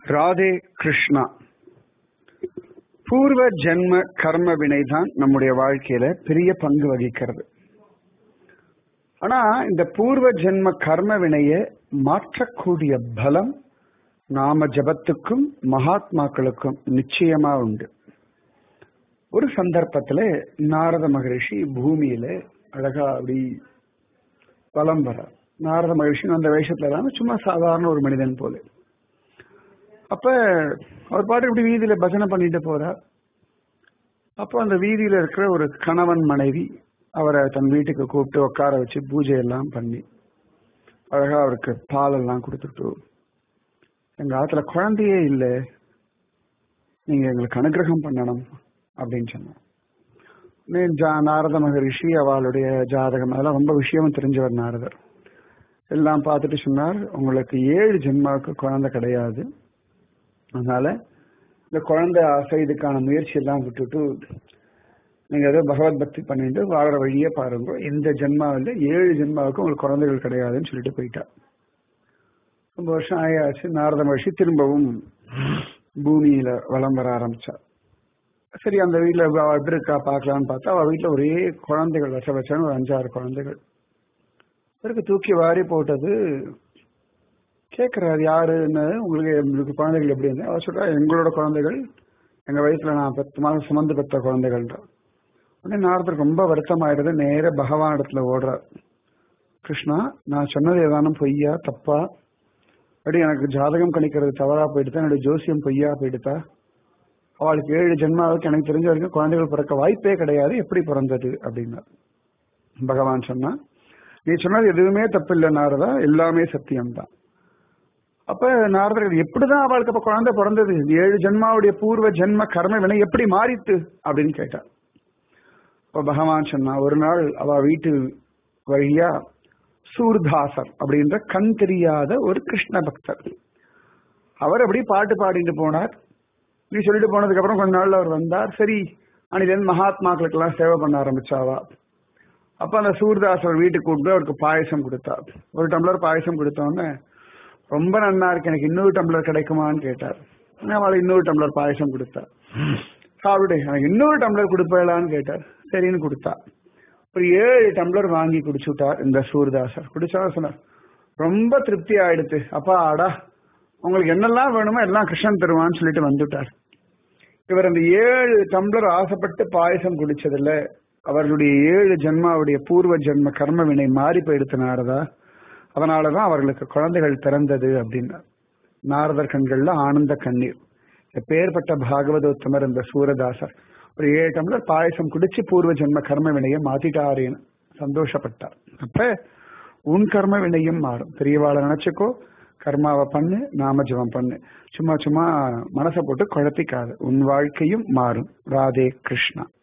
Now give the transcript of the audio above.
ராதே கிருஷ்ணா பூர்வ ஜென்ம கர்ம வினை தான் நம்முடைய வாழ்க்கையில பெரிய பங்கு வகிக்கிறது ஆனா இந்த பூர்வ ஜென்ம கர்ம வினையை மாற்றக்கூடிய பலம் நாம ஜபத்துக்கும் மகாத்மாக்களுக்கும் நிச்சயமா உண்டு ஒரு சந்தர்ப்பத்துல நாரத மகரிஷி பூமியில அழகா அப்படி வலம் வர நாரத மகரிஷி அந்த வேஷத்துல இல்லாம சும்மா சாதாரண ஒரு மனிதன் போல அப்ப அவர் பாட்டு இப்படி வீதியில பஜனை பண்ணிட்டு போறார் அப்போ அந்த வீதியில இருக்கிற ஒரு கணவன் மனைவி அவரை தன் வீட்டுக்கு கூப்பிட்டு உட்கார வச்சு பூஜை எல்லாம் பண்ணி அழகா அவருக்கு பால் எல்லாம் கொடுத்துட்டு எங்க ஆத்துல குழந்தையே இல்லை நீங்க எங்களுக்கு அனுகிரகம் பண்ணணும் அப்படின்னு சொன்னார் நாரத மகரிஷி அவளுடைய ஜாதகம் அதெல்லாம் ரொம்ப விஷயமும் தெரிஞ்சவர் நாரதர் எல்லாம் பார்த்துட்டு சொன்னார் உங்களுக்கு ஏழு ஜென்மாவுக்கு குழந்தை கிடையாது அதனால இந்த குழந்தை ஆசை இதுக்கான முயற்சி எல்லாம் விட்டுட்டு நீங்க ஏதோ பகவத் பக்தி பண்ணிட்டு வாழற வழியே பாருங்க இந்த ஜென்மாவில் ஏழு ஜென்மாவுக்கு உங்களுக்கு குழந்தைகள் கிடையாதுன்னு சொல்லிட்டு போயிட்டா ரொம்ப வருஷம் ஆயாச்சு நாரத மகிழ்ச்சி திரும்பவும் பூமியில வளம் வர ஆரம்பிச்சா சரி அந்த வீட்டுல எப்படி இருக்கா பார்க்கலான்னு பார்த்தா அவ வீட்டுல ஒரே குழந்தைகள் வச்ச வச்சாங்க ஒரு அஞ்சாறு குழந்தைகள் இவருக்கு தூக்கி வாரி போட்டது கேட்கிறாரு யாருன்னு உங்களுக்கு உங்களுக்கு குழந்தைகள் எப்படி இருந்து அவர் சொல்றா எங்களோட குழந்தைகள் எங்க வயசுல நான் பத்து மாதம் சுமந்து பெற்ற குழந்தைகள்ன்ற உடனே நாரதர் ரொம்ப வருத்தம் ஆயிடுது நேர பகவான் இடத்துல ஓடுறார் கிருஷ்ணா நான் சொன்னது ஏதானும் பொய்யா தப்பா அப்படி எனக்கு ஜாதகம் கணிக்கிறது தவறா போயிடுதா என்னுடைய ஜோசியம் பொய்யா போயிடுதா அவளுக்கு ஏழு ஜென்மாவுக்கு எனக்கு தெரிஞ்ச வரைக்கும் குழந்தைகள் பிறக்க வாய்ப்பே கிடையாது எப்படி பிறந்தது அப்படின்னா பகவான் சொன்னா நீ சொன்னது எதுவுமே தப்பு இல்லை நாரதா எல்லாமே சத்தியம்தான் அப்ப நாரதர்கள் எப்படிதான் அவளுக்கு அப்ப குழந்தை பிறந்தது ஏழு ஜென்மாவுடைய பூர்வ ஜென்ம கர்ம வினை எப்படி மாறித்து அப்படின்னு கேட்டா இப்ப பகவான் சொன்னா ஒரு நாள் அவ வீட்டு வழியா சூர்தாசர் அப்படின்ற கண் தெரியாத ஒரு கிருஷ்ண பக்தர் அவர் அப்படி பாட்டு பாடிட்டு போனார் நீ சொல்லிட்டு போனதுக்கு அப்புறம் கொஞ்ச நாள்ல அவர் வந்தார் சரி அன்னிலேருந்து மகாத்மாக்களுக்கு எல்லாம் சேவை பண்ண ஆரம்பிச்சாவா அப்ப அந்த சூர்தாசர் வீட்டுக்கு கூப்பிட்டு அவருக்கு பாயசம் கொடுத்தார் ஒரு டம்ளர் பாயசம் கொடுத்தோன்னே ரொம்ப நன்னா இருக்கு எனக்கு இன்னொரு டம்ளர் கிடைக்குமான்னு கேட்டார் அவளை இன்னொரு டம்ளர் பாயசம் கொடுத்தா சாப்பிடு எனக்கு இன்னொரு டம்ளர் கொடுப்பலான்னு கேட்டார் சரின்னு கொடுத்தா ஒரு ஏழு டம்ளர் வாங்கி குடிச்சுட்டார் இந்த சூர்தாசர் குடிச்சா சொன்னார் ரொம்ப திருப்தி ஆயிடுத்து அப்பா ஆடா உங்களுக்கு என்னெல்லாம் வேணுமோ எல்லாம் கிருஷ்ணன் தருவான்னு சொல்லிட்டு வந்துட்டார் இவர் அந்த ஏழு டம்ளர் ஆசைப்பட்டு பாயசம் குடிச்சதுல அவர்களுடைய ஏழு ஜென்மாவுடைய பூர்வ ஜென்ம கர்ம வினை மாறி போயிடுத்தினாரதா அதனாலதான் அவர்களுக்கு குழந்தைகள் பிறந்தது அப்படின்னார் நாரதர் கண்கள்ல ஆனந்த கண்ணீர் எப்பேற்பட்ட பாகவதோத்தமர் இந்த சூரதாசர் ஒரு ஏழு டம்ளர் பாயசம் குடிச்சு பூர்வ ஜென்ம கர்ம வினையை மாத்திட்டாரேன்னு சந்தோஷப்பட்டார் அப்ப உன் கர்ம வினையும் மாறும் பெரியவாளை நினைச்சுக்கோ கர்மாவை பண்ணு நாம ஜபம் பண்ணு சும்மா சும்மா மனசை போட்டு குழப்பிக்காது உன் வாழ்க்கையும் மாறும் ராதே கிருஷ்ணா